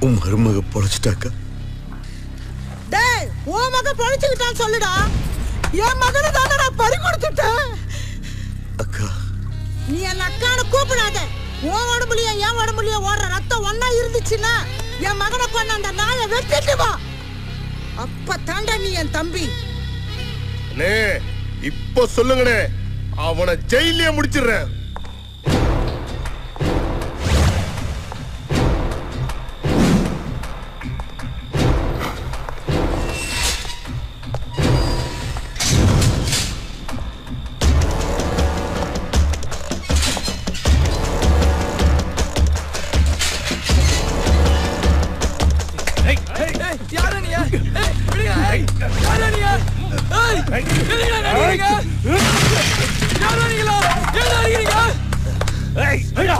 உன் மருமக பொழைச்சிட்டாக்கா டேய் உன் மகன் பொழைச்சுக்கிட்டான்னு சொல்லுடா என் மகனை தானே நான் பறி கொடுத்துட்டேன் அக்கா நீ என் அக்கான கூப்பிடாத உன் உடம்புலயும் என் உடம்புலயும் ஓடுற ரத்தம் ஒண்ணா இருந்துச்சுன்னா என் மகனை கொண்டு அந்த நாயை வெட்டிட்டு வா அப்ப தாண்டா நீ என் தம்பி அண்ணே இப்போ சொல்லுங்கண்ணே அவனை ஜெயிலே முடிச்சிடுறேன் யாரா நீ ஏய் விடுங்க ஏய் யாரா நீ ஏய் எதுக்கு அடிக்கிறீங்க யாரா நீங்களா ஏன் அடிக்கிறீங்க ஏய் ஐயா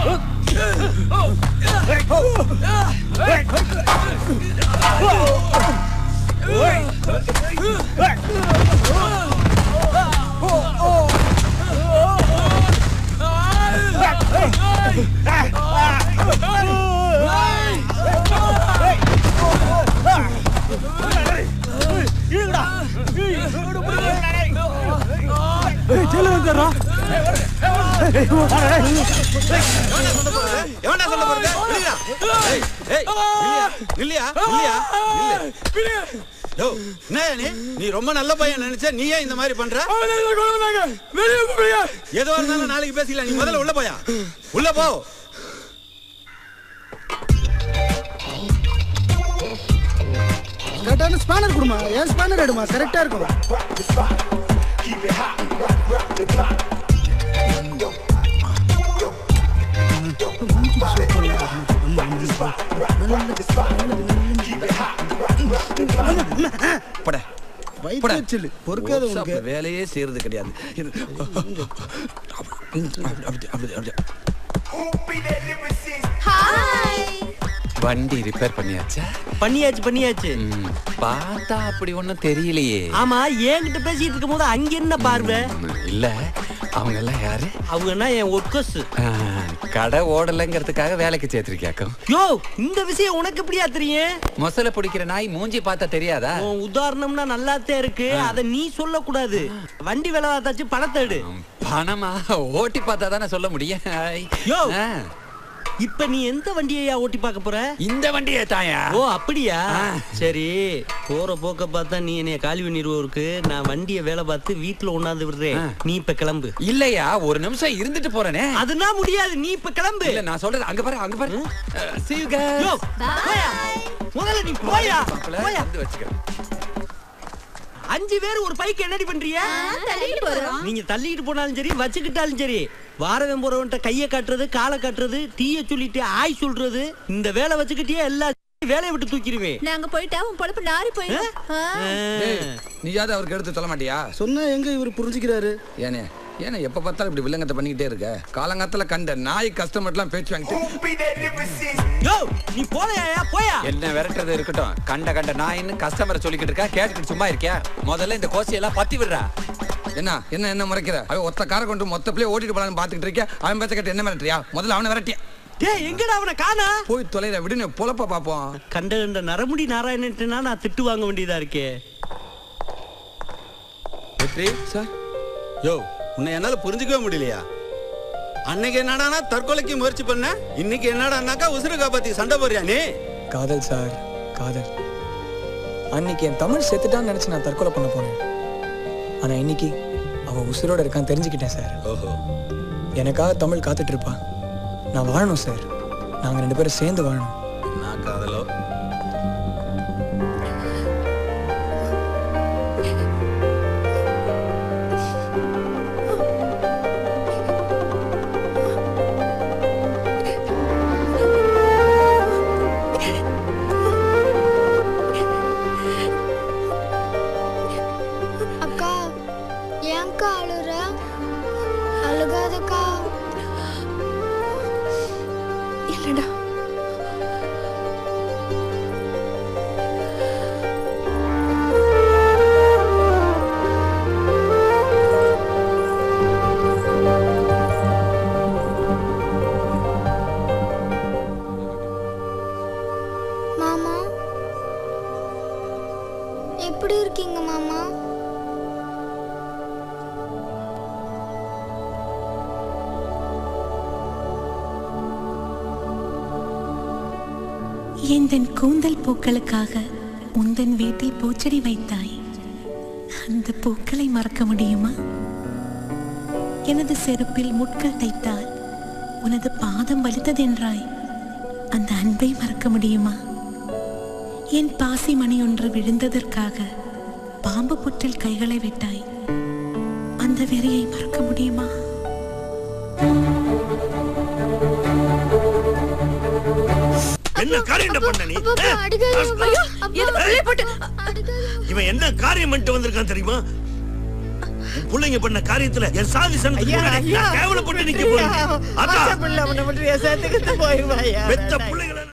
எவன்டா சொல்ல போறது விடுடா. ஏய், ஏய், நில்லியா, நில்லியா, நில்லியா, நில்லு. யோ, என்னய்யா நீ நீ ரொம்ப நல்ல பையன் நினைச்ச நீ ஏன் இந்த மாதிரி பண்ற ஏதோ இருந்தாலும் நாளைக்கு பேசிக்கலாம் நீ முதல்ல உள்ள போயா உள்ள போ கரெக்டான ஸ்பேனர் கொடுமா ஏன் ஸ்பேனர் எடுமா கரெக்டா இருக்கும் பட வயிற்று பொறுக்காத உனக்கு வேலையே செய்யறது கிடையாது இது- அப்படி, அப்படி, அப்படி. வண்டி ரிப்பேர் பண்ணியாச்சா பண்ணியாச்சு பண்ணியாச்சு ம், பார்த்தா அப்படி ஒண்ணும் தெரியலையே ஆமா என்கிட்ட பேசிட்டு இருக்கும் போது அங்க என்ன பார்வை ம், இல்ல அவங்க எல்லாம் யாரு அவங்கன்னா என் ஒர்க்கர்ஸ் ஆ, கடை ஓடலைங்கிறதுக்காக வேலைக்கு சேர்த்திருக்கியாக்கும் யோ இந்த விஷயம் உனக்கு எப்படியா தெரியும் மொசல பிடிக்கிற நாய் மூஞ்சி பார்த்தா தெரியாதா உன் உதாரணம்னா நல்லாத்தே இருக்கு அத நீ சொல்லக்கூடாது வண்டி வேலை பார்த்தாச்சு பணத்தை எடு பணமா ஓட்டி பார்த்தா தானே சொல்ல முடியும் ஐ. யோ. ஆ, இப்ப நீ எந்த வண்டியையா ஓட்டி பார்க்க போற இந்த வண்டியே தாயா ஓ அப்படியா ஆ. சரி போற போக்க பார்த்தா நீ என்னைய காலி பண்ணிடுவோருக்கு நான் வண்டியை வேலை பார்த்து வீட்டுல ஒண்ணாந்து விடுறேன் ஆ. நீ இப்ப கிளம்பு இல்லையா ஒரு நிமிஷம் இருந்துட்டு போறேனே அதுனா முடியாது நீ இப்ப கிளம்பு இல்ல நான் சொல்றது அங்க பாரு அங்க பாரு See you guys. யோ, போயா. முதல்ல நீ போயா மாப்பிள்ளை, போயா வந்து வச்சுக்கிறேன் அஞ்சு பேர் ஒரு பைக் என்னடி பண்றீங்க தள்ளிட்டு போறோம் நீங்க தள்ளிட்டு போனாலும் சரி வச்சுக்கிட்டாலும் சரி வாரவன் போறவன்ட்ட கைய காட்டுறது காலை காட்டுறது டீய சொல்லிட்டு ஆய் சொல்றது இந்த வேலை வச்சுக்கிட்டே எல்லா வேலையை விட்டு தூக்கிடுவேன் நாங்க போயிட்டா உன் பொழப்பு நாரி போயிடும் ஆ. நீயாவது அவருக்கு எடுத்து சொல்ல மாட்டியா சொன்னா எங்க இவர் புரிஞ்சுக்கிறாரு ஏனே ஏன்னா எப்ப பார்த்தாலும் இப்படி வில்லங்கத்தை பண்ணிக்கிட்டே இருக்க காலங்காத்துல கண்ட நாய் கஸ்டமர்லாம் பேச்சு வாங்கிட்டு யோ நீ போலையா போயா என்ன விரட்டுறது இருக்கட்டும் கண்ட கண்ட நாயின்னு கஸ்டமரை சொல்லிக்கிட்டு இருக்கா கேட்டுக்கிட்டு சும்மா இருக்கியா முதல்ல இந்த கோசியெல்லாம் பத்தி விடுறா என்ன என்ன என்ன முறைக்கிற அவன் ஒத்த காரை கொண்டு மொத்த பிள்ளைய ஓட்டிட்டு போலான்னு பாத்துக்கிட்டு இருக்கியா அவன் பேச்ச கேட்டு என்ன மிரட்டுறியா முதல்ல அவனை விரட்டியா டேய் எங்கடா அவனை காணா போய் தொலைற விடுன்னு பொழப்ப பாப்போம் கண்ட கண்ட நரமுடி நாராயணன்ட்டுனா நான் திட்டு வாங்க வேண்டியதா இருக்கே வெற்றி சார் யோ உன்னை என்னால புரிஞ்சுக்கவே முடியலையா அன்னைக்கு என்னடானா தற்கொலைக்கு முயற்சி பண்ண இன்னைக்கு என்னடானாக்கா உசுறு காப்பாத்தி சண்டை போறியா நீ காதல் சார் காதல் அன்னைக்கு என் தமிழ் செத்துட்டான்னு நினைச்சு நான் தற்கொலை பண்ண போனேன் ஆனா இன்னைக்கு அவ உசுரோட இருக்கான்னு தெரிஞ்சுக்கிட்டேன் சார் ஓஹோ எனக்காக தமிழ் காத்துட்டு இருப்பா நான் வாழணும் சார் நாங்க ரெண்டு பேரும் சேர்ந்து வாழணும் நான் காதலோ அக்கா ஏன்க்கா அழுற அழுகாதக்கா இல்லடா எப்படி இருக்கீங்க மாமா எந்தன் கூந்தல் பூக்களுக்காக உந்தன் வீட்டில் பூச்செடி வைத்தாய் அந்த பூக்களை மறக்க முடியுமா எனது செருப்பில் முட்கள் தைத்தால் உனது பாதம் வலித்ததென்றாய் அந்த அன்பை மறக்க முடியுமா என் பாசி மணி ஒன்று விழுந்ததற்காக பாம்பு புற்றில் கைகளை விட்டாய் அந்த வெறியை மறக்க முடியுமா என்ன காரியம் பண்ண நீ அப்பா, ஆ? அடிக்காதீங்க. ஐயோ, அப்பா. ஏய், இவன் என்ன காரியம் பண்ணிட்டு வந்திருக்கான் தெரியுமா உன் பிள்ளைங்க பண்ண காரியத்துல என் சாதி சனத்துக்கு ஐயா, முன்னாடி ஐயா. நான் கேவலப்பட்டு நிக்க போறேன் அக்கா அவனை மட்டும் சேர்த்துக்கிட்டு போயிருவாயா பெத்த பிள்ளைகளை